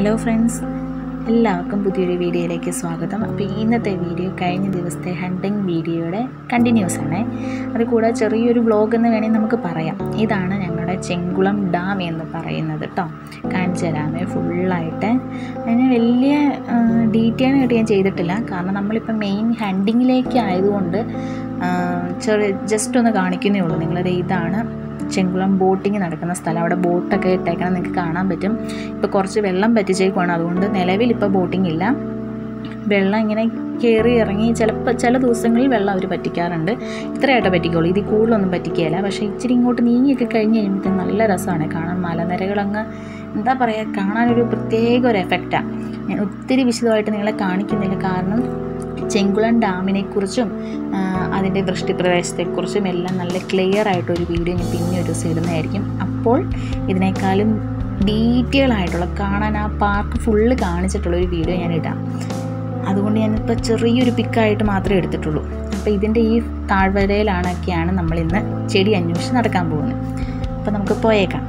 Hello friends എല്ലാവർക്കും പുതിയൊരു വീഡിയോയിലേക്ക് സ്വാഗതം അപ്പോൾ ഇന്നത്തെ വീഡിയോ കഴിഞ്ഞ ദിവസത്തെ ഹണ്ടിങ് വീഡിയോയുടെ കണ്ടിന്യൂസ് ആണ് അത് കൂടെ ചെറിയൊരു വ്ളോഗ് എന്ന് വേണമെങ്കിൽ നമുക്ക് പറയാം ഇതാണ് ഞങ്ങളുടെ ചെങ്കുളം ഡാം എന്ന് പറയുന്നത് കേട്ടോ കാണിച്ചു തരാമേ ഫുള്ളായിട്ട് അതിന് വലിയ ഡീറ്റെയിൽ ആയിട്ട് ഞാൻ ചെയ്തിട്ടില്ല കാരണം നമ്മളിപ്പോൾ മെയിൻ ഹണ്ടിങ്ങിലേക്ക് ആയതുകൊണ്ട് ചെറിയ ജസ്റ്റ് ഒന്ന് കാണിക്കുന്നേ ഉള്ളൂ നിങ്ങളുടെ ഇതാണ് ചെങ്കുളം ബോട്ടിങ് നടക്കുന്ന സ്ഥലം അവിടെ ബോട്ടൊക്കെ ഇട്ടേക്കണം നിങ്ങൾക്ക് കാണാൻ പറ്റും ഇപ്പോൾ കുറച്ച് വെള്ളം പറ്റിച്ചേക്കുവാണ് അതുകൊണ്ട് നിലവിൽ ഇപ്പോൾ ബോട്ടിംഗ് ഇല്ല വെള്ളം ഇങ്ങനെ കയറി ഇറങ്ങി ചിലപ്പോൾ ചില ദിവസങ്ങളിൽ വെള്ളം അവർ പറ്റിക്കാറുണ്ട് ഇത്രയായിട്ടേ പറ്റിക്കുള്ളൂ ഇതിൽ കൂടുതലൊന്നും പറ്റിക്കുകയില്ല പക്ഷേ ഇച്ചിരി ഇങ്ങോട്ട് നീങ്ങിയൊക്കെ കഴിഞ്ഞ് കഴിയുമ്പോഴത്തേക്കും നല്ല രസമാണ് കാണാൻ മലനിരകളങ്ങ് എന്താ പറയുക കാണാനൊരു പ്രത്യേക ഒരു എഫക്റ്റാണ് ഞാൻ ഒത്തിരി വിശദമായിട്ട് നിങ്ങളെ കാണിക്കുന്നില്ല കാരണം ചെങ്കുളം ഡാമിനെക്കുറിച്ചും അതിൻ്റെ വൃഷ്ടിപ്രദേശത്തെക്കുറിച്ചും എല്ലാം നല്ല ക്ലിയർ ആയിട്ടൊരു വീഡിയോ ഞാൻ പിന്നെ ഒരു ദിവസം ഇടുന്നതായിരിക്കും അപ്പോൾ ഇതിനേക്കാളും ഡീറ്റെയിൽ ആയിട്ടുള്ള കാണാൻ ആ പാർക്ക് ഫുള്ള് കാണിച്ചിട്ടുള്ള ഒരു വീഡിയോ ഞാൻ ഇടാം അതുകൊണ്ട് ഞാനിപ്പോൾ ചെറിയൊരു പിക്കായിട്ട് മാത്രമേ എടുത്തിട്ടുള്ളൂ അപ്പോൾ ഇതിൻ്റെ ഈ താഴ്വരയിലാണൊക്കെയാണ് നമ്മൾ ഇന്ന് ചെടി അന്വേഷിച്ച് നടക്കാൻ പോകുന്നത് അപ്പോൾ നമുക്ക് പോയേക്കാം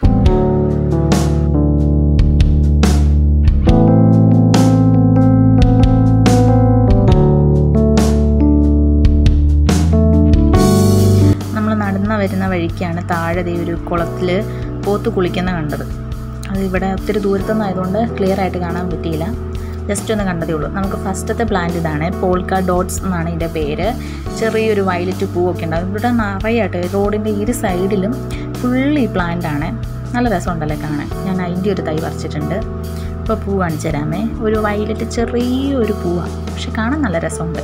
നമ്മൾ നടന്ന വരുന്ന വഴിക്കാണ് താഴെ ദേ ഒരു കുളത്തിൽ പോത്ത് കുളിക്കുന്ന കണ്ടത് അത് ഇവിടെ ഒത്തിരി ദൂരത്തൊന്നും ആയതുകൊണ്ട് ക്ലിയർ ആയിട്ട് കാണാൻ പറ്റിയില്ല ജസ്റ്റ് ഒന്ന് കണ്ടതേ ഉള്ളൂ നമുക്ക് ഫസ്റ്റത്തെ പ്ലാന്റ് ഇതാണ് പോൾക്ക ഡോട്ട്സ് എന്നാണ് ഇതിൻ്റെ പേര് ചെറിയൊരു വയലറ്റ് പൂവൊക്കെ ഉണ്ടാകും ഇവിടെ നിറയായിട്ട് റോഡിൻ്റെ ഇരു സൈഡിലും ഫുള്ള് ഈ പ്ലാന്റ് ആണ് നല്ല രസമുണ്ടല്ലേ കാണാൻ ഞാൻ അതിൻ്റെ ഒരു തൈ പറിച്ചിട്ടുണ്ട് ഇപ്പോൾ പൂ കാണിച്ചു തരാമേ ഒരു വയലറ്റ് ചെറിയൊരു പൂവാണ് പക്ഷെ കാണാൻ നല്ല രസമുണ്ട്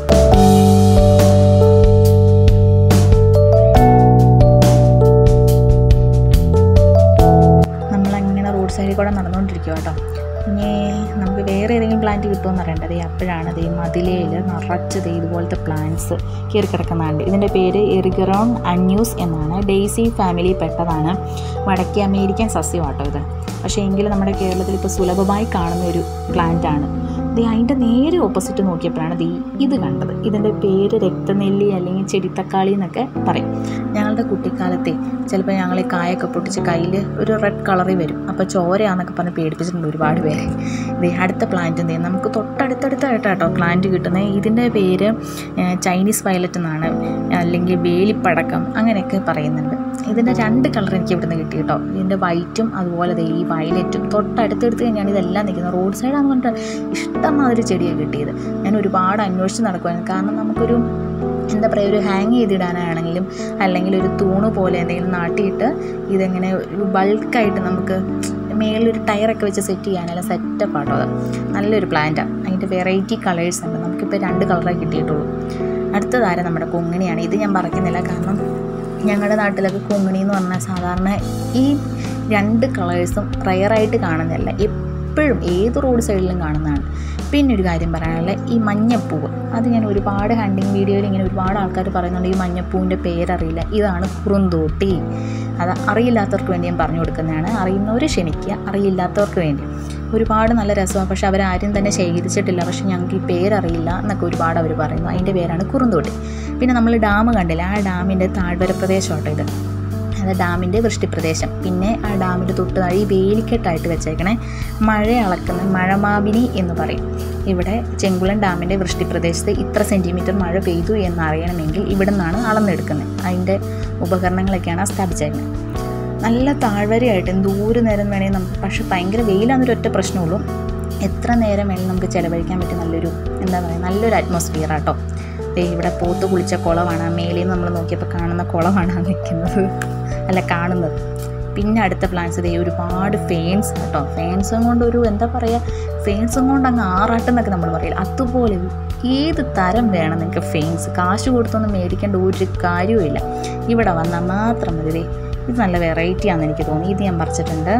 നമ്മളങ്ങനെ റോഡ് സൈഡിൽ കൂടെ നടന്നുകൊണ്ടിരിക്കുക കേട്ടോ ഇനി നമുക്ക് വേറെ ഏതെങ്കിലും പ്ലാന്റ് കിട്ടുമെന്ന് അറിയേണ്ടത് അപ്പോഴാണ് ഈ മതിലയിൽ നിറച്ചത് ഇതുപോലത്തെ പ്ലാന്റ്സ് കയറി കിടക്കുന്നതാണ് ഇതിൻ്റെ പേര് എറിഗറോൺ അന്യൂസ് എന്നാണ് ഡെയ്സി ഫാമിലി പെട്ടതാണ് വടക്കേ അമേരിക്കൻ സസ്യമാട്ടോ ഇത് പക്ഷേ എങ്കിലും നമ്മുടെ കേരളത്തിൽ ഇപ്പോൾ സുലഭമായി കാണുന്ന ഒരു പ്ലാന്റാണ് ഇത് അതിൻ്റെ നേരെ ഓപ്പോസിറ്റ് നോക്കിയപ്പോഴാണ് ഇത് ഇത് കണ്ടത് ഇതിൻ്റെ പേര് രക്തനെല്ലി അല്ലെങ്കിൽ ചെടിത്തക്കാളി എന്നൊക്കെ പറയും ഞങ്ങളുടെ കുട്ടിക്കാലത്തെ ചിലപ്പോൾ ഞങ്ങൾ ഈ കായൊക്കെ പൊട്ടിച്ച് കയ്യിൽ ഒരു റെഡ് കളറിൽ വരും അപ്പോൾ ചോരയാന്നൊക്കെ പറഞ്ഞ് പേടിപ്പിച്ചിട്ടുണ്ട് ഒരുപാട് പേര് ഇത് അടുത്ത പ്ലാന്റ് എന്ത് ചെയ്യും നമുക്ക് തൊട്ടടുത്തടുത്തായിട്ടാട്ടോ പ്ലാന്റ് കിട്ടുന്നത് ഇതിൻ്റെ പേര് ചൈനീസ് വയലറ്റ് എന്നാണ് അല്ലെങ്കിൽ വേലിപ്പടക്കം അങ്ങനെയൊക്കെ പറയുന്നുണ്ട് ഇതിൻ്റെ രണ്ട് കളർ എനിക്ക് ഇവിടുന്ന് കിട്ടി കേട്ടോ ഇതിൻ്റെ വൈറ്റും അതുപോലെ ദേ ഈ വയലറ്റും തൊട്ടടുത്തെടുത്ത് കഴിഞ്ഞാണ് ഇതെല്ലാം നിൽക്കുന്നത് റോഡ് സൈഡാന്ന് പറഞ്ഞിട്ട് ഇഷ്ടംമാതിരി ചെടിയാണ് കിട്ടിയത് ഞാൻ ഒരുപാട് അന്വേഷിച്ച് നടക്കുമായിരുന്നു കാരണം നമുക്കൊരു എന്താ പറയുക ഒരു ഹാങ് ചെയ്തിടാനാണെങ്കിലും അല്ലെങ്കിൽ ഒരു തൂണ് പോലെ എന്തെങ്കിലും നാട്ടിയിട്ട് ഇതെങ്ങനെ ഒരു ബൾക്കായിട്ട് നമുക്ക് മേളിലൊരു ടയറൊക്കെ വെച്ച് സെറ്റ് ചെയ്യാനെല്ലാം സെറ്റപ്പ് ആട്ടോ അത് നല്ലൊരു പ്ലാന്റാണ് അതിൻ്റെ വെറൈറ്റി കളേഴ്സ് ഉണ്ട് നമുക്കിപ്പോൾ രണ്ട് കളറേ കിട്ടിയിട്ടുള്ളൂ അടുത്തതാരം നമ്മുടെ കൊങ്ങിണിയാണ് ഇത് ഞാൻ പറയുന്നില്ല കാരണം ഞങ്ങളുടെ നാട്ടിലൊക്കെ കൊങ്ങിണി എന്ന് പറഞ്ഞാൽ സാധാരണ ഈ രണ്ട് കളേഴ്സും റയറായിട്ട് കാണുന്നില്ല എപ്പോഴും ഏത് റോഡ് സൈഡിലും കാണുന്നതാണ് പിന്നെ ഒരു കാര്യം പറയാനുള്ള ഈ മഞ്ഞപ്പൂവ് അത് ഞാൻ ഒരുപാട് ഹണ്ടിങ് വീഡിയോയിൽ ഇങ്ങനെ ഒരുപാട് ആൾക്കാർ പറയുന്നുണ്ട് ഈ മഞ്ഞപ്പൂവിൻ്റെ പേരറിയില്ല ഇതാണ് കുറുന്തോട്ടി അത് അറിയില്ലാത്തവർക്ക് വേണ്ടി ഞാൻ പറഞ്ഞു കൊടുക്കുന്നതാണ് അറിയുന്നവർ ക്ഷണിക്കുക അറിയില്ലാത്തവർക്ക് വേണ്ടി ഒരുപാട് നല്ല രസമാണ് പക്ഷെ അവരാരും തന്നെ ശേഖരിച്ചിട്ടില്ല പക്ഷെ ഞങ്ങൾക്ക് ഈ പേരറിയില്ല എന്നൊക്കെ ഒരുപാട് അവർ പറയുന്നു അതിൻ്റെ പേരാണ് കുറുന്തോട്ടി പിന്നെ നമ്മൾ ഡാം കണ്ടില്ല ആ ഡാമിൻ്റെ താഴ്വര പ്രദേശമാട്ടോ ഇത് അത് ഡാമിൻ്റെ വൃഷ്ടിപ്രദേശം പിന്നെ ആ ഡാമിൻ്റെ തൊട്ട് താഴെ ഈ വേലിക്കെട്ടായിട്ട് വെച്ചേക്കണേ മഴ അളക്കുന്ന മഴമാപിനി എന്ന് പറയും ഇവിടെ ചെങ്കുളം ഡാമിൻ്റെ വൃഷ്ടിപ്രദേശത്ത് ഇത്ര സെൻറ്റിമീറ്റർ മഴ പെയ്തു എന്നറിയണമെങ്കിൽ ഇവിടെ നിന്നാണ് അളന്നെടുക്കുന്നത് അതിൻ്റെ ഉപകരണങ്ങളൊക്കെയാണ് സ്ഥാപിച്ചേക്കുന്നത് നല്ല താഴ്വരയായിട്ട് ദൂരെ നേരം വേണമെങ്കിൽ നമുക്ക് പക്ഷേ ഭയങ്കര വെയിലാണെന്നൊരു ഒറ്റ പ്രശ്നമുള്ളൂ എത്ര നേരം വേണമെങ്കിൽ നമുക്ക് ചിലവഴിക്കാൻ പറ്റും നല്ലൊരു എന്താ പറയുക നല്ലൊരു അറ്റ്മോസ്ഫിയർ ആട്ടോ ഇവിടെ പോത്ത് കുളിച്ച കുളമാണ് മേലിൽ നിന്ന് നമ്മൾ നോക്കിയപ്പോൾ കാണുന്ന കുളമാണ് നിൽക്കുന്നത് അല്ല കാണുന്നത് പിന്നെ അടുത്ത പ്ലാന്റ്സ് ഇതേ ഒരുപാട് ഫെയിൻസ് കേട്ടോ ഫെയിൻസും കൊണ്ട് ഒരു എന്താ പറയുക ഫെയിൻസും കൊണ്ട് അങ്ങ് ആറാട്ടെന്നൊക്കെ നമ്മൾ പറയില്ല അതുപോലെ ഏത് തരം വേണം നിങ്ങൾക്ക് ഫെയിൻസ് കാശ് കൊടുത്തൊന്നും മേടിക്കേണ്ട ഒരു കാര്യവുമില്ല ഇവിടെ വന്നാൽ മാത്രം മതി ഇത് നല്ല വെറൈറ്റി ആണെന്ന് എനിക്ക് തോന്നി ഇത് ഞാൻ പറിച്ചിട്ടുണ്ട്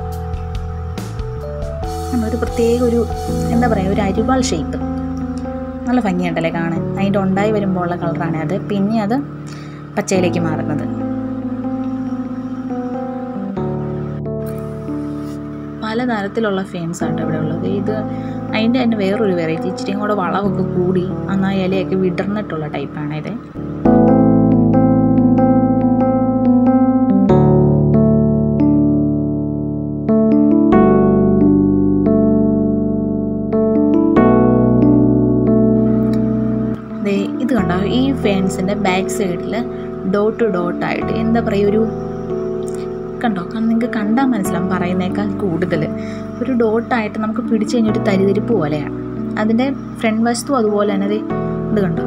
നമ്മളൊരു പ്രത്യേക ഒരു എന്താ പറയുക ഒരു അരിവാൾ ഷേപ്പ് നല്ല ഭംഗിയുണ്ടല്ലേ കാണാൻ അതിൻ്റെ ഉണ്ടായി വരുമ്പോൾ ഉള്ള കളറാണ് അത് പിന്നെ അത് പച്ചയിലേക്ക് മാറുന്നത് പലതരത്തിലുള്ള ഫെയിംസ് ആട്ടോ ഇവിടെ ഉള്ളത് ഇത് അതിൻ്റെ തന്നെ വേറൊരു വെറൈറ്റി ഇച്ചിരിയും കൂടെ വളമൊക്കെ കൂടി എന്നാൽ ഇലയൊക്കെ വിടർന്നിട്ടുള്ള ടൈപ്പാണ് ഇത് ഇത് കണ്ടോ ഈ ഫേൺസിൻ്റെ ബാക്ക് സൈഡിൽ ഡോട്ട് ഡോട്ടായിട്ട് എന്താ പറയുക ഒരു കണ്ടോ കാരണം നിങ്ങൾക്ക് കണ്ടാൽ മനസ്സിലാവും പറയുന്നേക്കാൾ കൂടുതൽ ഒരു ഡോട്ടായിട്ട് നമുക്ക് പിടിച്ചു കഴിഞ്ഞൊരു തരിതരിപ്പ് പോലെയാണ് അതിൻ്റെ ഫ്രണ്ട് വശത്തും അതുപോലെ തന്നെ ദേ ഇത് കണ്ടോ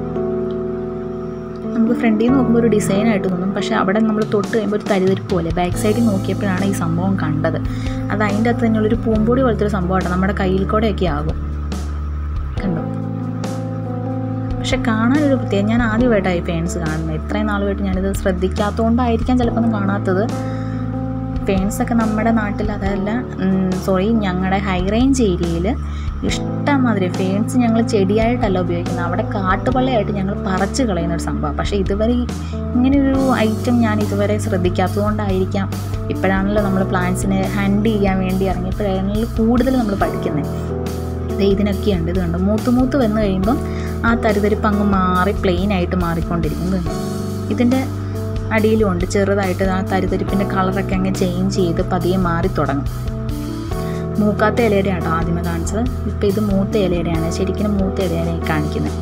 നമുക്ക് ഫ്രണ്ടിൽ നിന്ന് നോക്കുമ്പോൾ ഒരു ഡിസൈൻ ആയിട്ട് തോന്നും പക്ഷേ അവിടെ നമ്മൾ തൊട്ട് കഴിയുമ്പോൾ ഒരു തരിതരിപ്പ് പോലെ ബാക്ക് സൈഡിൽ നോക്കിയപ്പോഴാണ് ഈ സംഭവം കണ്ടത് അത് അതിൻ്റെ അകത്ത് തന്നെയുള്ളൊരു പൂമ്പൊടി പോലത്തെ ഒരു സംഭവമാട്ടോ നമ്മുടെ കയ്യിൽ കൂടെയൊക്കെ ആകും കണ്ടോ പക്ഷെ കാണാനൊരു പ്രത്യേകം ഞാൻ ആദ്യമായിട്ടായി ഫേൺസ് കാണുന്നത് ഇത്രയും നാളുമായിട്ട് ഞാനിത് ശ്രദ്ധിക്കാത്തതുകൊണ്ടായിരിക്കാം ചിലപ്പോൾ ഒന്നും കാണാത്തത് ഫേൺസൊക്കെ നമ്മുടെ നാട്ടിൽ അതല്ല സോറി ഞങ്ങളുടെ ഹൈ റേഞ്ച് ഏരിയയിൽ ഇഷ്ടംമാതിരി ഫേൺസ് ഞങ്ങൾ ചെടിയായിട്ടല്ല ഉപയോഗിക്കുന്നത് അവിടെ കാട്ടുപള്ളിയായിട്ട് ഞങ്ങൾ പറിച്ച് കളയുന്ന ഒരു സംഭവം പക്ഷേ ഇതുവരെ ഈ- ഇങ്ങനെയൊരു ഐറ്റം ഞാൻ ഇതുവരെ ശ്രദ്ധിക്കാത്തതുകൊണ്ടായിരിക്കാം ഇപ്പോഴാണല്ലോ നമ്മൾ പ്ലാന്റ്സിനെ ഹാൻഡ് ചെയ്യാൻ വേണ്ടി ഇറങ്ങിയപ്പോഴാണല്ലോ കൂടുതൽ നമ്മൾ പഠിക്കുന്നത് ദേ ഇതിനൊക്കെയുണ്ട് ഇത് കണ്ടോ മൂത്ത് മൂത്ത് വന്നു കഴിയുമ്പം ആ തരിതരിപ്പ് അങ്ങ് മാറി പ്ലെയിൻ ആയിട്ട് മാറിക്കൊണ്ടിരിക്കും ഇത് കണ്ടോ? ഇതിൻ്റെ അടിയിലും ഉണ്ട് ചെറുതായിട്ട് ആ തരിതരിപ്പിൻ്റെ കളറൊക്കെ അങ്ങ് ചേഞ്ച് ചെയ്ത് പതിയെ മാറി തുടങ്ങും മൂക്കാത്ത ഇലയുടെയാണ് കേട്ടോ ആദ്യമേ കാണിച്ചത് ഇപ്പം ഇത് മൂത്ത ഇലയുടെയാണ് ശരിക്കും മൂത്ത ഇലയാണ് ഈ കാണിക്കുന്നത്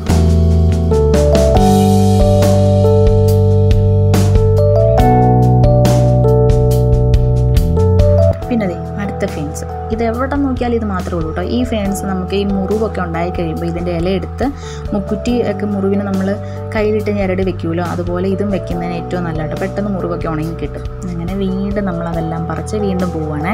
പിന്നെ ദേ അടുത്ത ഫേൺസ് ഇത് എവിടെ നോക്കിയാലും ഇത് മാത്രമേ ഉള്ളൂ കേട്ടോ ഈ ഫേൺസ് നമുക്ക് ഈ മുറിവൊക്കെ ഉണ്ടായി കഴിയുമ്പോൾ ഇതിൻ്റെ ഇല എടുത്ത് മുക്കുറ്റി ഒക്കെ മുറിവിന് നമ്മൾ കയ്യിലിട്ട് ഞെരടി വെക്കുമല്ലോ അതുപോലെ ഇതും വെക്കുന്നതിന് ഏറ്റവും നല്ല കേട്ടോ പെട്ടെന്ന് മുറിവൊക്കെ ഉണങ്ങി കിട്ടും അങ്ങനെ വീണ്ടും നമ്മളതെല്ലാം പറിച്ച് വീണ്ടും പോവുകയാണേ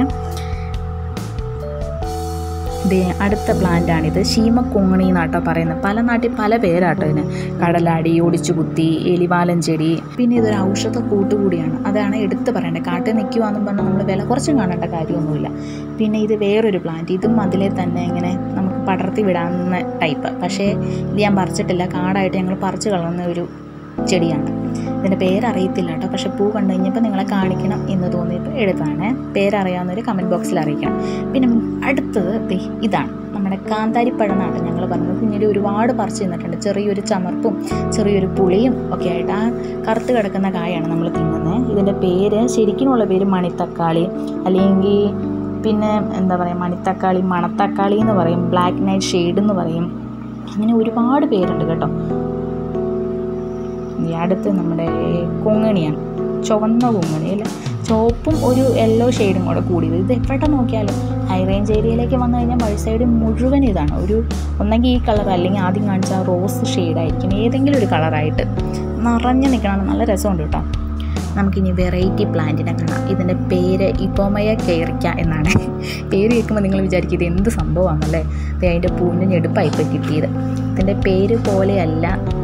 ദേ അടുത്ത പ്ലാന്റാണിത് ശീമക്കൊങ്ങണി എന്നാട്ടോ പറയുന്നത് പല നാട്ടിൽ പല പേരാട്ടോ ഇതിന് കടലാടി ഒടിച്ചു കുത്തി എലിവാലൻ ചെടി പിന്നെ ഇതൊരു ഔഷധ കൂട്ടുകൂടിയാണ് അതാണ് എടുത്ത് പറയേണ്ടത് കാട്ടിൽ നിൽക്കുവാന്നും പറഞ്ഞാൽ നമ്മൾ വില കുറച്ചും കാണേണ്ട കാര്യമൊന്നുമില്ല പിന്നെ ഇത് വേറൊരു പ്ലാന്റ് ഇതും അതിലെ തന്നെ ഇങ്ങനെ നമുക്ക് പടർത്തി വിടാവുന്ന ടൈപ്പ് പക്ഷേ ഇത് ഞാൻ പറിച്ചിട്ടില്ല കാടായിട്ട് ഞങ്ങൾ പറിച്ച് കളയുന്ന ഒരു ചെടിയാണ് ഇതിൻ്റെ പേരറിയത്തില്ല കേട്ടോ പക്ഷേ പൂ കണ്ടു കഴിഞ്ഞപ്പോൾ നിങ്ങളെ കാണിക്കണം എന്ന് തോന്നിയപ്പോൾ എഴുതാണ് പേരറിയാവുന്നവർ കമൻറ്റ് ബോക്സിൽ അറിയിക്കണം പിന്നെ അടുത്തത് ദേ ഇതാണ് നമ്മുടെ കാന്താരിപ്പഴം എന്നാണ് ഞങ്ങൾ പറഞ്ഞത് കുഞ്ഞിൽ ഒരുപാട് പറിച്ച് തിന്നിട്ടുണ്ട് ചെറിയൊരു ചമർപ്പും ചെറിയൊരു പുളിയും ഒക്കെ ആയിട്ട് ആ കറുത്ത് കിടക്കുന്ന കായാണ് നമ്മൾ തിന്നുന്നത് ഇതിൻ്റെ പേര് ശരിക്കുമുള്ള പേര് മണിത്തക്കാളി അല്ലെങ്കിൽ പിന്നെ എന്താ പറയുക മണിത്തക്കാളി മണത്തക്കാളി എന്ന് പറയും ബ്ലാക്ക് നൈറ്റ് ഷെയ്ഡ് എന്ന് പറയും അങ്ങനെ ഒരുപാട് പേരുണ്ട് കേട്ടോ ഈ അടുത്ത് നമ്മുടെ കൊങ്ങണിയാണ് ചുവന്ന കൊങ്ങണി അല്ല ചുവപ്പും ഒരു യെല്ലോ ഷെയ്ഡും കൂടെ കൂടിയത് ഇത് എവിടെ നോക്കിയാലും ഹൈ റേഞ്ച് ഏരിയയിലേക്ക് വന്നു കഴിഞ്ഞാൽ വഴി സൈഡ് മുഴുവൻ ഇതാണ് ഒരു ഒന്നെങ്കിൽ ഈ കളർ അല്ലെങ്കിൽ ആദ്യം കാണിച്ച ആ റോസ് ഷെയ്ഡായിരിക്കും ഏതെങ്കിലും ഒരു കളറായിട്ട് നിറഞ്ഞു നിൽക്കണം നല്ല രസമുണ്ട് കേട്ടോ നമുക്കിനി വെറൈറ്റി പ്ലാന്റിനെ കാണാം ഇതിൻ്റെ പേര് ഇപ്പോമയ കെയറിക്ക എന്നാണ് പേര് കേൾക്കുമ്പോൾ നിങ്ങൾ വിചാരിക്കും ഇത് എന്ത് സംഭവമാണല്ലേ ദേ അതിൻ്റെ പൂവിൻ്റെ ഞെടുപ്പാണ് ഇപ്പോൾ കിട്ടിയത് ഇതിൻ്റെ പേര് പോലെയല്ല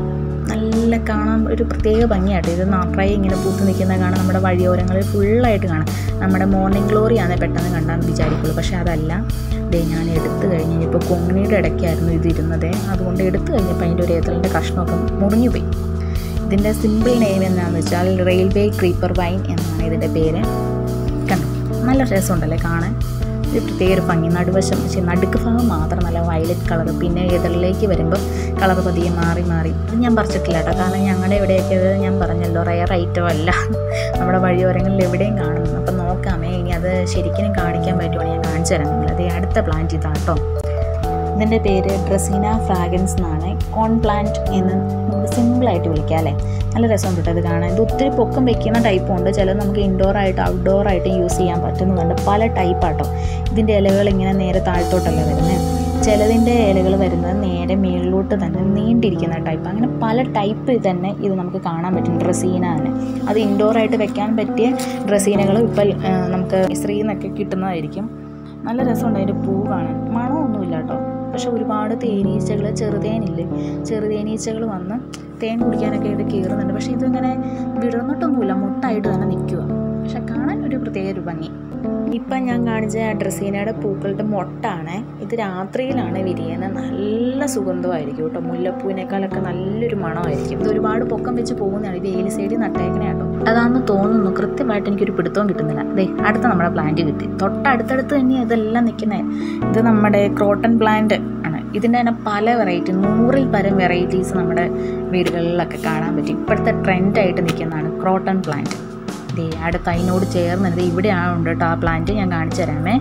നല്ല കാണാൻ ഒരു പ്രത്യേക ഭംഗിയായിട്ട് ഇത് നിറയെ ഇങ്ങനെ പൂത്ത് നിൽക്കുന്ന കാണാൻ നമ്മുടെ വഴിയോരങ്ങളിൽ ഫുള്ളായിട്ട് കാണാം നമ്മുടെ മോർണിംഗ് ഗ്ലോറി ആണ് പെട്ടെന്ന് കണ്ടാന്ന് വിചാരിക്കുള്ളൂ പക്ഷേ അതല്ല ദേ ഞാൻ എടുത്തു കഴിഞ്ഞ് ഇപ്പോൾ കൊങ്ങിണിയുടെ ഇടയ്ക്കായിരുന്നു ഇത് ഇരുന്നത് അതുകൊണ്ട് എടുത്തു കഴിഞ്ഞപ്പോൾ അതിൻ്റെ ഒരു ഏത്തലിൻ്റെ കഷ്ണമൊക്കെ മുറിഞ്ഞു പോയി ഇതിൻ്റെ സിമ്പിൾ നെയിം എന്താണെന്ന് വെച്ചാൽ റെയിൽവേ ക്രീപ്പർ വൈൻ എന്നാണ് ഇതിൻ്റെ പേര് കണ്ടോ നല്ല രസമുണ്ടല്ലേ കാണാൻ ഒരു പ്രത്യേക ഒരു ഭംഗി നടുവശം പക്ഷേ നടുക്ക് ഭാഗം മാത്രം നല്ല വയലറ്റ് കളർ പിന്നെ ഇതളിലേക്ക് വരുമ്പോൾ കളർ പതിയെ മാറി മാറി ഇത് ഞാൻ പറിച്ചിട്ടില്ല കേട്ടോ കാരണം ഞങ്ങളുടെ ഇവിടെയൊക്കെ ഇത് ഞാൻ പറഞ്ഞല്ലോ റയർ ഐറ്റം അല്ല നമ്മുടെ വഴിയോരങ്ങളിൽ എവിടെയും കാണുന്നു അപ്പം നോക്കാമേ ഇനി അത് ശരിക്കും കാണിക്കാൻ പറ്റുവാണെങ്കിൽ ഞാൻ കാണിച്ചു തരാം നിങ്ങൾ അത് അടുത്ത പ്ലാന്റ് ഇതാട്ടോ ഇതിൻ്റെ പേര് ഡ്രസീന ഫ്രാഗ്രൻസ് എന്നാണ് കോൺ പ്ലാന്റ് എന്ന് നമുക്ക് സിമ്പിളായിട്ട് വിളിക്കാം അല്ലേ നല്ല രസമുണ്ട് കേട്ടോ ഇത് കാണാൻ ഇത് ഒത്തിരി പൊക്കം വെക്കുന്ന ടൈപ്പും ഉണ്ട് ചിലത് നമുക്ക് ഇൻഡോർ ആയിട്ട് ഔട്ട്ഡോർ ആയിട്ട് യൂസ് ചെയ്യാൻ പറ്റുന്നതുണ്ട് പല ടൈപ്പാട്ടോ ഇതിൻ്റെ ഇലകൾ ഇങ്ങനെ നേരെ താഴ്ത്തോട്ടല്ല വരുന്നത് ചിലതിൻ്റെ ഇലകൾ വരുന്നത് നേരെ മേളിലോട്ട് തന്നെ നീണ്ടിരിക്കുന്ന ടൈപ്പ് അങ്ങനെ പല ടൈപ്പ് തന്നെ ഇത് നമുക്ക് കാണാൻ പറ്റും ഡ്രസീന തന്നെ അത് ഇൻഡോർ ആയിട്ട് വെക്കാൻ പറ്റിയ ഡ്രസീനകൾ ഇപ്പോൾ നമുക്ക് ഇസ്രീയിൽ നിന്നൊക്കെ കിട്ടുന്നതായിരിക്കും നല്ല രസമുണ്ട് അതിൻ്റെ പൂ കാണാൻ മണമൊന്നുമില്ല കേട്ടോ പക്ഷെ ഒരുപാട് തേനീച്ചകൾ ചെറുതേനില്ലേ ചെറുതേനീച്ചകൾ വന്ന് തേൻ കുടിക്കാനൊക്കെ ആയിട്ട് കയറുന്നുണ്ട് പക്ഷേ ഇതിങ്ങനെ വിടർന്നിട്ടൊന്നുമില്ല മുട്ടായിട്ട് തന്നെ നിൽക്കുക പക്ഷെ കാണാൻ ഒരു പ്രത്യേക ഒരു ഭംഗി ഇപ്പം ഞാൻ കാണിച്ച ഡ്രസീനയുടെ പൂക്കളുടെ മൊട്ടാണ് ഇത് രാത്രിയിലാണ് വിരിയുന്നത് നല്ല സുഗന്ധമായിരിക്കും കേട്ടോ മുല്ലപ്പൂവിനേക്കാളൊക്കെ നല്ലൊരു മണമായിരിക്കും ഇത് ഒരുപാട് പൊക്കം വെച്ച് പോകുന്നതാണ് ഇത് ഏലി സൈഡിൽ നട്ടേക്കണേ കേട്ടോ അതാണെന്ന് തോന്നുന്നു കൃത്യമായിട്ട് എനിക്കൊരു പിടുത്തവും കിട്ടുന്നില്ല ദേ അടുത്ത നമ്മുടെ പ്ലാന്റ് കിട്ടി തൊട്ടടുത്തടുത്ത് തന്നെ ഇതെല്ലാം നിൽക്കുന്നത് ഇത് നമ്മുടെ ക്രോട്ടൺ പ്ലാന്റ് ആണ് ഇതിൻ്റെ തന്നെ പല വെറൈറ്റി നൂറിൽ പരം വെറൈറ്റീസ് നമ്മുടെ വീടുകളിലൊക്കെ കാണാൻ പറ്റും ഇപ്പോഴത്തെ ട്രെൻഡായിട്ട് നിൽക്കുന്നതാണ് ക്രോട്ടൺ പ്ലാന്റ് ദേ അടുത്ത് അതിനോട് ചേർന്ന് ഇത് ഇവിടെയാണ് ഉണ്ട് കേട്ടോ ആ പ്ലാന്റ് ഞാൻ കാണിച്ചു തരാമേ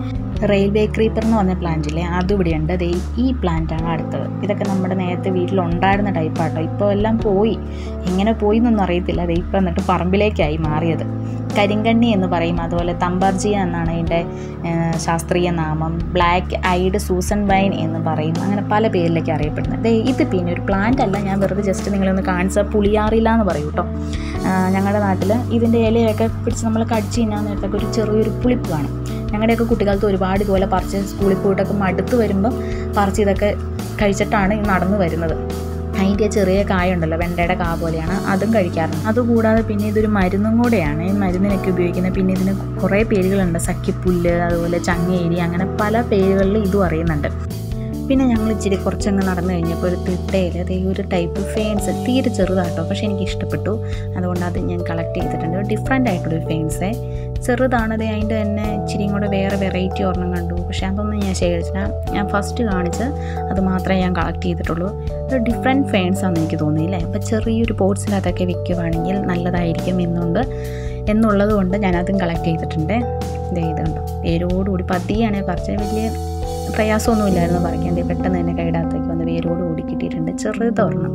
റെയിൽവേ ക്രീപ്പർ എന്ന് പറഞ്ഞ പ്ലാന്റില്ലേ അതും ഇവിടെയുണ്ട് ദേ ഈ പ്ലാന്റാണ് അടുത്തത് ഇതൊക്കെ നമ്മുടെ നേരത്തെ വീട്ടിലുണ്ടായിരുന്ന ടൈപ്പാട്ടോ ഇപ്പോൾ എല്ലാം പോയി എങ്ങനെ പോയി എന്നൊന്നും അറിയത്തില്ല ദേ ഇപ്പം എന്നിട്ട് പറമ്പിലേക്കായി മാറിയത് കരിങ്കണ്ണി എന്ന് പറയും അതുപോലെ തമ്പർജിയ എന്നാണ് അതിൻ്റെ ഏഹ്, ശാസ്ത്രീയ നാമം ബ്ലാക്ക് ഐഡ് സൂസൻ വൈൻ എന്ന് പറയും അങ്ങനെ പല പേരിലേക്ക് അറിയപ്പെടുന്നത് ദേ ഇത് പിന്നെ ഒരു പ്ലാന്റ് അല്ല ഞാൻ വെറുതെ ജസ്റ്റ് നിങ്ങളൊന്ന് കാണിച്ച പുളിയാറില്ല എന്ന് പറയും കേട്ടോ ഞങ്ങളുടെ നാട്ടിൽ ഇതിൻ്റെ ഇലയൊക്കെ പിടിച്ച് നമ്മൾ കടിച്ച് തിന്നാൻ നേരത്തൊക്കെ ഒരു ചെറിയൊരു പുളിപ്പ് കാണും ഞങ്ങളുടെയൊക്കെ കുട്ടിക്കാലത്ത് ഒരുപാട് ഇതുപോലെ പറിച്ച് സ്കൂളിൽ പോയിട്ടൊക്കെ മടുത്ത് വരുമ്പോൾ പറിച്ച് ഇതൊക്കെ കഴിച്ചിട്ടാണ് ഈ നടന്നു വരുന്നത് അതിൻ്റെ ചെറിയ കായ ഉണ്ടല്ലോ വെണ്ടയുടെ കാ പോലെയാണ് അതും കഴിക്കാറുണ്ട് അതുകൂടാതെ പിന്നെ ഇതൊരു മരുന്നും കൂടെയാണ് ഈ മരുന്നിനൊക്കെ ഉപയോഗിക്കുന്നത് പിന്നെ ഇതിന് കുറേ പേരുകളുണ്ട് സഖിപ്പുല്ല് അതുപോലെ ചങ്ങേരി അങ്ങനെ പല പേരുകളിൽ ഇതും അറിയുന്നുണ്ട് പിന്നെ ഞങ്ങൾ ഇച്ചിരി കുറച്ചങ്ങ് നടന്നു കഴിഞ്ഞപ്പോൾ ഒരു തിട്ടയിൽ അതേ ഒരു ടൈപ്പ് ഫെയിൻസ് തീരെ ചെറുതാട്ടോ പക്ഷേ എനിക്ക് ഇഷ്ടപ്പെട്ടു അതുകൊണ്ട് അത് ഞാൻ കളക്ട് ചെയ്തിട്ടുണ്ട് ഡിഫറെൻ്റ് ആയിട്ടുള്ളൊരു ഫെയിൻസേ ചെറുതാണത് അതിൻ്റെ തന്നെ ഇച്ചിരിയും കൂടെ വേറെ വെറൈറ്റി ഒരെണ്ണം കണ്ടു പക്ഷേ അതൊന്നും ഞാൻ ശേഖരിച്ചില്ല ഞാൻ ഫസ്റ്റ് കാണിച്ച് അത് മാത്രമേ ഞാൻ കളക്ട് ചെയ്തിട്ടുള്ളൂ അത് ഡിഫറെൻറ്റ് ഫെയിൻസ് ആണെന്ന് എനിക്ക് തോന്നിയില്ലേ അപ്പോൾ ചെറിയൊരു പോട്ട്സിനകത്തൊക്കെ വിൽക്കുവാണെങ്കിൽ നല്ലതായിരിക്കും എന്നുണ്ട് എന്നുള്ളത് കൊണ്ട് ഞാനതും കളക്ട് ചെയ്തിട്ടുണ്ട് ദേ ഇതുണ്ട് വേരോടുകൂടി പതിയാണ് പറിച്ചത് വലിയ പ്രയാസമൊന്നുമില്ലായിരുന്നു പറിക്കാൻ ദേ പെട്ടെന്ന് തന്നെ കൈയിടകത്തേക്ക് വന്ന് വേരോടുകൂടി കിട്ടിയിട്ടുണ്ട് ചെറുതൊരെണ്ണം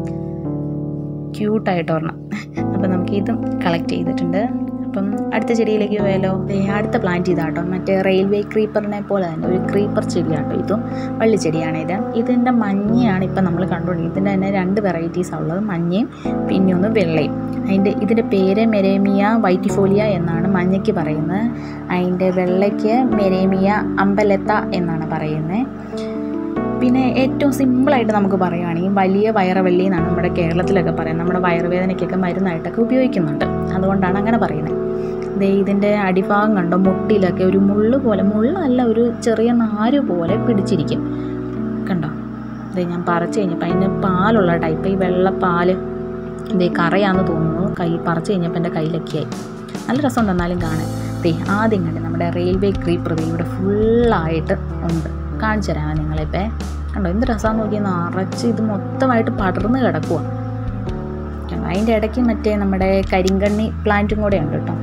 ക്യൂട്ടായിട്ട് ഒരെണ്ണം അപ്പം നമുക്ക് ഇതും കളക്ട് ചെയ്തിട്ടുണ്ട് അപ്പം അടുത്ത ചെടിയിലേക്ക് പോയാലോ ദേ അടുത്ത പ്ലാന്റ് ഇതാട്ടോ മറ്റേ റെയിൽവേ ക്രീപ്പറിനെ പോലെ തന്നെ ഒരു ക്രീപ്പർ ചെടിയാട്ടോ ഇതും വള്ളിച്ചെടിയാണ് ഇത് ഇതിൻ്റെ മഞ്ഞയാണ് ഇപ്പം നമ്മൾ കണ്ടുകൊണ്ടിരിക്കുന്നത് ഇതിൻ്റെ തന്നെ രണ്ട് വെറൈറ്റീസാണ് ഉള്ളത് മഞ്ഞയും പിന്നെ ഒന്ന് വെള്ളയും അതിൻ്റെ ഇതിൻ്റെ പേര് മെരേമിയ വൈറ്റിഫോലിയ എന്നാണ് മഞ്ഞയ്ക്ക് പറയുന്നത് അതിൻ്റെ വെള്ളയ്ക്ക് മെരേമിയ അമ്പലത്ത എന്നാണ് പറയുന്നത് പിന്നെ ഏറ്റവും സിമ്പിളായിട്ട് നമുക്ക് പറയുകയാണെങ്കിൽ വലിയ വയറവെള്ളി എന്നാണ് നമ്മുടെ കേരളത്തിലൊക്കെ പറയുന്നത് നമ്മുടെ വയറുവേദനയ്ക്കൊക്കെ മരുന്നായിട്ടൊക്കെ ഉപയോഗിക്കുന്നുണ്ട് അതുകൊണ്ടാണ് അങ്ങനെ പറയുന്നത് ദേ ഇതിൻ്റെ അടിഭാഗം കണ്ടോ മുട്ടിലൊക്കെ ഒരു മുള്ള് പോലെ മുള്ളല്ല ഒരു ചെറിയ നാര് പോലെ പിടിച്ചിരിക്കും കണ്ടോ ദേ ഞാൻ പറിച്ച് കഴിഞ്ഞപ്പോൾ അതിൻ്റെ പാലുള്ള ടൈപ്പ് ഈ വെള്ള പാല് ദേ കറയാന്ന് തോന്നുന്നു കൈ പറിച്ച് കഴിഞ്ഞപ്പോൾ എൻ്റെ കയ്യിലൊക്കെയായി നല്ല രസമുണ്ട് എന്നാലും കാണാൻ ദേ ആദ്യം കണ്ടേ നമ്മുടെ റെയിൽവേ ക്രീപ്പർ ദേ ഇവിടെ ഫുള്ളായിട്ട് ഉണ്ട് കാണിച്ചു തരാം നിങ്ങളിപ്പോൾ കണ്ടോ എന്ത് രസമാണെന്ന് നോക്കിയാൽ നിറച്ച് ഇത് മൊത്തമായിട്ട് പടർന്ന് കിടക്കുക കണ്ടോ അതിൻ്റെ ഇടയ്ക്ക് മറ്റേ നമ്മുടെ കരിങ്കണ്ണി പ്ലാന്റും കൂടെ ഉണ്ട് കേട്ടോ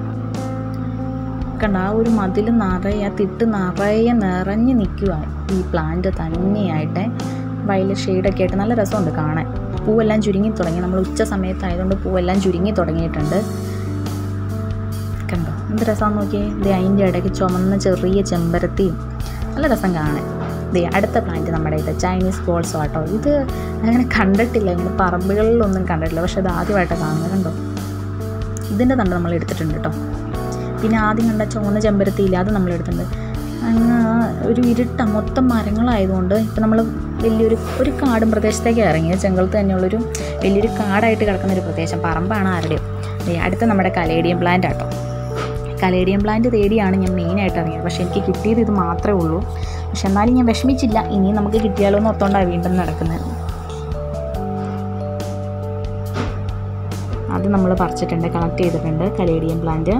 കണ്ടോ ആ ഒരു മതിൽ നിറയെ ആ തിട്ട് നിറയെ നിറഞ്ഞ് നിൽക്കുക ഈ പ്ലാന്റ് തന്നെയായിട്ട് വയലറ്റ് ഷെയ്ഡൊക്കെ ആയിട്ട് നല്ല രസമുണ്ട് കാണാൻ പൂവെല്ലാം ചുരുങ്ങി തുടങ്ങി നമ്മൾ ഉച്ച സമയത്തായതുകൊണ്ട് പൂവെല്ലാം ചുരുങ്ങി തുടങ്ങിയിട്ടുണ്ട് കണ്ടോ എന്ത് രസമാണെന്ന് നോക്കിയേ ദേ അതിൻ്റെ ഇടയ്ക്ക് ചുമന്ന ചെറിയ ചെമ്പരത്തിയും നല്ല രസം കാണാൻ ദേ അടുത്ത പ്ലാന്റ് നമ്മുടെ ഇത് ചൈനീസ് ബോൾസോ ആട്ടോ ഇത് അങ്ങനെ കണ്ടിട്ടില്ല ഇങ്ങനെ പറമ്പുകളിലൊന്നും കണ്ടിട്ടില്ല പക്ഷെ അത് ആദ്യമായിട്ടാണ് കാണുന്നത് കണ്ടോ ഇതിൻ്റെ തണ്ട് നമ്മൾ എടുത്തിട്ടുണ്ട് കേട്ടോ പിന്നെ ആദ്യം കണ്ട ചുവന്ന ചെമ്പരത്തി ഇല്ല അത് നമ്മൾ എടുത്തിട്ടുണ്ട് അങ്ങ് ഒരു ഇരുട്ട മൊത്തം മരങ്ങളായതുകൊണ്ട് ഇപ്പം നമ്മൾ വലിയൊരു ഒരു കാടും പ്രദേശത്തേക്ക് ഇറങ്ങി ചെങ്കലത്ത് തന്നെയുള്ളൊരു വലിയൊരു കാടായിട്ട് കിടക്കുന്ന ഒരു പ്രദേശം പറമ്പാണ് ആരുടെയും ദേ അടുത്ത നമ്മുടെ കലേഡിയം പ്ലാന്റ് ആട്ടോ കലേഡിയം പ്ലാന്റ് തേടിയാണ് ഞാൻ മെയിനായിട്ട് ഇറങ്ങിയത് പക്ഷേ എനിക്ക് കിട്ടിയത് ഇത് മാത്രമേ ഉള്ളൂ പക്ഷെ എന്നാലും ഞാൻ വിഷമിച്ചില്ല ഇനിയും നമുക്ക് കിട്ടിയാലോ എന്ന് ഓർത്തോണ്ടാണ് വീണ്ടും നടക്കുന്നത് അത് നമ്മൾ പറിച്ചിട്ടുണ്ട് കളക്ട് ചെയ്തിട്ടുണ്ട് കലേഡിയം പ്ലാന്റ്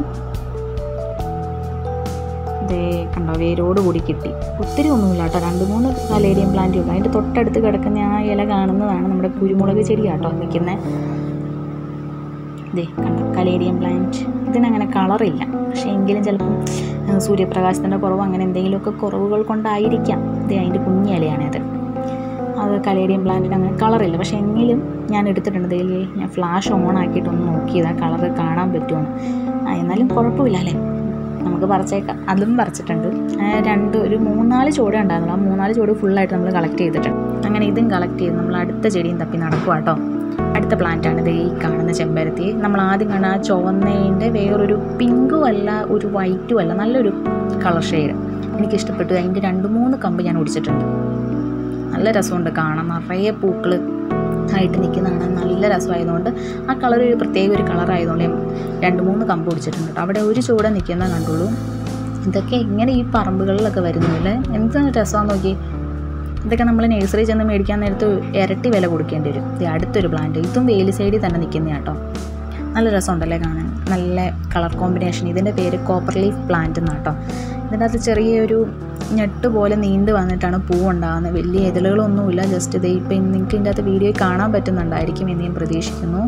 ഇതേ കണ്ടോ വേരോട് കൂടി കിട്ടി ഒത്തിരി ഒന്നുമില്ല കേട്ടോ രണ്ട് മൂന്ന് കലേഡിയം പ്ലാന്റ് ഉള്ളു അതിൻ്റെ തൊട്ടടുത്ത് കിടക്കുന്ന ആ ഇല കാണുന്നതാണ് നമ്മുടെ കുരുമുളക് ചെടി കേട്ടോ നിൽക്കുന്നത് ഇതേ കണ്ടോ കലേഡിയം പ്ലാന്റ് ഇതിനങ്ങനെ കളറില്ല പക്ഷേ എങ്കിലും ചിലപ്പം ആ, സൂര്യപ്രകാശത്തിൻ്റെ കുറവ് അങ്ങനെ എന്തെങ്കിലുമൊക്കെ കുറവുകൾ കൊണ്ടായിരിക്കാം ഇതേ അതിൻ്റെ കുഞ്ഞി ഇലയാണത് അത് കലേഡിയം പ്ലാന്റിന് അങ്ങനെ കളറില്ല പക്ഷേ എങ്കിലും ഞാൻ എടുത്തിട്ടുണ്ട് ഇതിൽ ഞാൻ ഫ്ലാഷ് ഓൺ ആക്കിയിട്ടൊന്ന് നോക്കിയതാ കളർ കാണാൻ പറ്റുമെന്ന് ആ എന്നാലും കുഴപ്പമില്ല അല്ലേ നമുക്ക് പറിച്ചേക്കാം അതും പറിച്ചിട്ടുണ്ട് ആ, രണ്ട് ഒരു മൂന്നാല് ചോട് ഉണ്ടായിരുന്നു ആ മൂന്നാല് ചോട് ഫുള്ളായിട്ട് നമ്മൾ കളക്ട് ചെയ്തിട്ടുണ്ട് അങ്ങനെ ഇതും കളക്ട് ചെയ്ത് നമ്മൾ അടുത്ത ചെടിയും തപ്പി നടക്കുക കേട്ടോ അടുത്ത പ്ലാന്റാണ് ഇത് ഈ കാണുന്ന ചെമ്പരത്തി നമ്മൾ ആദ്യം കാണുന്ന ആ ചുവന്നതിൻ്റെ വേറൊരു പിങ്കും അല്ല ഒരു വൈറ്റും അല്ല നല്ലൊരു കളർ ഷെയ്ഡ് എനിക്കിഷ്ടപ്പെട്ടു അതിൻ്റെ രണ്ട് മൂന്ന് കമ്പ് ഞാൻ ഒടിച്ചിട്ടുണ്ട് നല്ല രസമുണ്ട് കാണാൻ നിറയെ പൂക്കൾ ആയിട്ട് നിൽക്കുന്ന കാണാൻ നല്ല രസമായതുകൊണ്ട് ആ കളർ ഒരു പ്രത്യേക ഒരു കളർ ആയതുകൊണ്ട് ഞാൻ രണ്ട് മൂന്ന് കമ്പ് പിടിച്ചിട്ടുണ്ട് കേട്ടോ അവിടെ ഒരു ചൂടെ നിൽക്കുന്ന കണ്ടുള്ളൂ ഇതൊക്കെ എങ്ങനെ ഈ പറമ്പുകളിലൊക്കെ വരുന്നില്ല എന്ത് രസമാണെന്ന് നോക്കി ഇതൊക്കെ നമ്മൾ നഴ്സറി ചെന്ന് മേടിക്കാൻ നേരത്ത് ഇരട്ടി വില കൊടുക്കേണ്ടി വരും ഇത് അടുത്തൊരു പ്ലാന്റ് ഇതും വേലി സൈഡിൽ തന്നെ നിൽക്കുന്ന കേട്ടോ നല്ല രസമുണ്ടല്ലേ കാണാൻ നല്ല കളർ കോമ്പിനേഷൻ ഇതിൻ്റെ പേര് കോപ്പർ ലീഫ് പ്ലാന്റ് എന്നാട്ടോ ഇതിൻ്റെ അകത്ത് ചെറിയൊരു ഞെട്ട് പോലെ നീണ്ടു വന്നിട്ടാണ് പൂവുണ്ടാകുന്നത് വലിയ ഇതളുകളൊന്നുമില്ല ജസ്റ്റ് ഇത് ഇപ്പം നിങ്ങൾക്ക് ഇതിൻ്റെ അകത്ത് വീഡിയോയിൽ കാണാൻ പറ്റുന്നുണ്ടായിരിക്കും എന്ന് ഞാൻ പ്രതീക്ഷിക്കുന്നു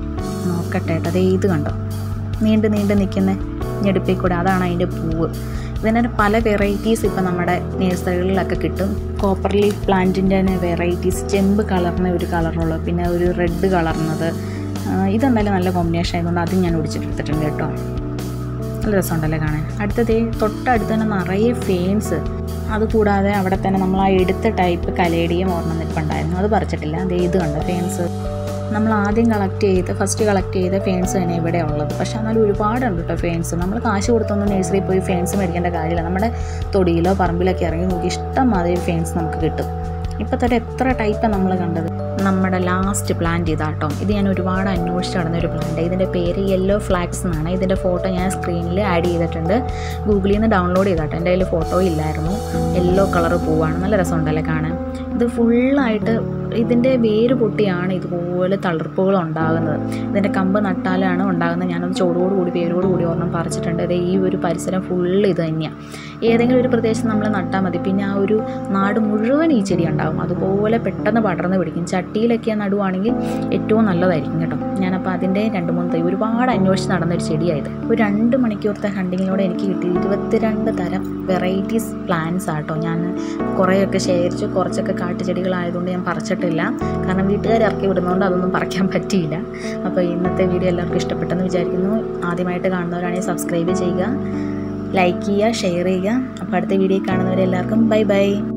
നോക്കട്ടെ കേട്ടോ അതേ ഇത് കണ്ടോ നീണ്ട് നീണ്ട് നിൽക്കുന്ന ഞെടുപ്പിൽ കൂടെ അതാണ് അതിൻ്റെ പൂവ് ഇതിൻ്റെ പല വെറൈറ്റീസ് ഇപ്പം നമ്മുടെ നേഴ്സറികളിലൊക്കെ കിട്ടും കോപ്പർ ലീഫ് പ്ലാന്റിൻ്റെ തന്നെ വെറൈറ്റീസ് ചെമ്പ് കളറിന് ഒരു കളറുള്ളത് പിന്നെ ഒരു റെഡ് കളർന്നത് ഇതെന്തായാലും നല്ല കോമ്പിനേഷൻ ആയതുകൊണ്ട് അതും ഞാൻ ഒടിച്ചിട്ടെടുത്തിട്ടുണ്ട് കേട്ടോ നല്ല രസമുണ്ടല്ലേ കാണാൻ അടുത്തത് തൊട്ടടുത്ത് തന്നെ നിറയെ ഫെയിൻസ് അതുകൂടാതെ അവിടെ തന്നെ നമ്മൾ ആ എടുത്ത ടൈപ്പ് കലേഡിയം ഓർണം നിൽപ്പുണ്ടായിരുന്നു അത് പറിച്ചിട്ടില്ല അതേ ഇത് കണ്ടോ ഫെയിൻസ് നമ്മൾ ആദ്യം കളക്ട് ചെയ്ത് ഫസ്റ്റ് കളക്ട് ചെയ്ത ഫെയിൻസ് തന്നെ ഇവിടെ ഉള്ളത് പക്ഷേ എന്നാലും ഒരുപാടുണ്ട് കേട്ടോ ഫെയിൻസ് നമ്മൾ കാശ് കൊടുത്തൊന്നും നഴ്സറിയിൽ പോയി ഫെയിൻസ് മേടിക്കേണ്ട കാര്യമില്ല നമ്മുടെ തൊടിയിലോ പറമ്പിലൊക്കെ ഇറങ്ങി നോക്കി ഇഷ്ടം മാതിരി ഫെയിൻസ് നമുക്ക് കിട്ടും ഇപ്പോൾ തന്നെ എത്ര ടൈപ്പാണ് നമ്മൾ കണ്ടത് നമ്മുടെ ലാസ്റ്റ് പ്ലാന്റ് ഇതാട്ടോ ഇത് ഞാൻ ഒരുപാട് അന്വേഷിച്ച് നടന്ന ഒരു പ്ലാന്റ് ഇതിൻ്റെ പേര് യെല്ലോ ഫ്ലാക്സ് എന്നാണ് ഇതിൻ്റെ ഫോട്ടോ ഞാൻ സ്ക്രീനിൽ ആഡ് ചെയ്തിട്ടുണ്ട് ഗൂഗിളിൽ നിന്ന് ഡൗൺലോഡ് ചെയ്താട്ടോ എൻ്റെ കയ്യിൽ ഫോട്ടോ ഇല്ലായിരുന്നു യെല്ലോ കളർ പൂവാണ് നല്ല രസമുണ്ടല്ലേ കാണാൻ ഇത് ഫുള്ളായിട്ട് ഇതിൻ്റെ വേര് പൊട്ടിയാണ് ഇതുപോലെ തളിർപ്പുകൾ ഉണ്ടാകുന്നത് ഇതിൻ്റെ കമ്പ് നട്ടാലാണ് ഉണ്ടാകുന്നത് ഞാനൊന്ന് ചോടോട് കൂടി വേരോട് കൂടി ഒരെണ്ണം പറിച്ചിട്ടുണ്ട് ഇത് ഈ ഒരു പരിസരം ഫുള്ള് ഇത് തന്നെയാണ് ഏതെങ്കിലും ഒരു പ്രദേശം നമ്മൾ നട്ടാൽ മതി പിന്നെ ആ ഒരു നാട് മുഴുവൻ ഈ ചെടി ഉണ്ടാകും അതുപോലെ പെട്ടെന്ന് പടർന്ന് പിടിക്കും ചട്ടിയിലൊക്കെ നടുവാണെങ്കിൽ ഏറ്റവും നല്ലതായിരിക്കും കേട്ടോ ഞാനപ്പോൾ അതിൻ്റെ രണ്ട് മൂന്ന് തൈ ഒരുപാട് അന്വേഷിച്ച് നടന്നൊരു ചെടിയായത് ഒരു രണ്ട് മണിക്കൂറത്തെ ഹണ്ടിങ്ങിലൂടെ എനിക്ക് കിട്ടി ഇരുപത്തിരണ്ട് തരം വെറൈറ്റീസ് പ്ലാന്റ്സ് ആട്ടോ ഞാൻ കുറേയൊക്കെ ശേഖരിച്ചു കുറച്ചൊക്കെ കാട്ടുചെടികളായതുകൊണ്ട് ഞാൻ പറിച്ചിട്ടില്ല കാരണം വീട്ടുകാർ ഇറക്കി വിടുന്നതുകൊണ്ട് അതൊന്നും പറിക്കാൻ പറ്റിയില്ല അപ്പോൾ ഇന്നത്തെ വീഡിയോ എല്ലാവർക്കും ഇഷ്ടപ്പെട്ടെന്ന് വിചാരിക്കുന്നു ആദ്യമായിട്ട് കാണുന്നവരാണെങ്കിൽ സബ്സ്ക്രൈബ് ചെയ്യുക ലൈക്ക് ചെയ്യുക ഷെയർ ചെയ്യുക അപ്പോൾ അടുത്ത വീഡിയോ കാണുന്നവരെല്ലാവർക്കും ബൈ ബൈ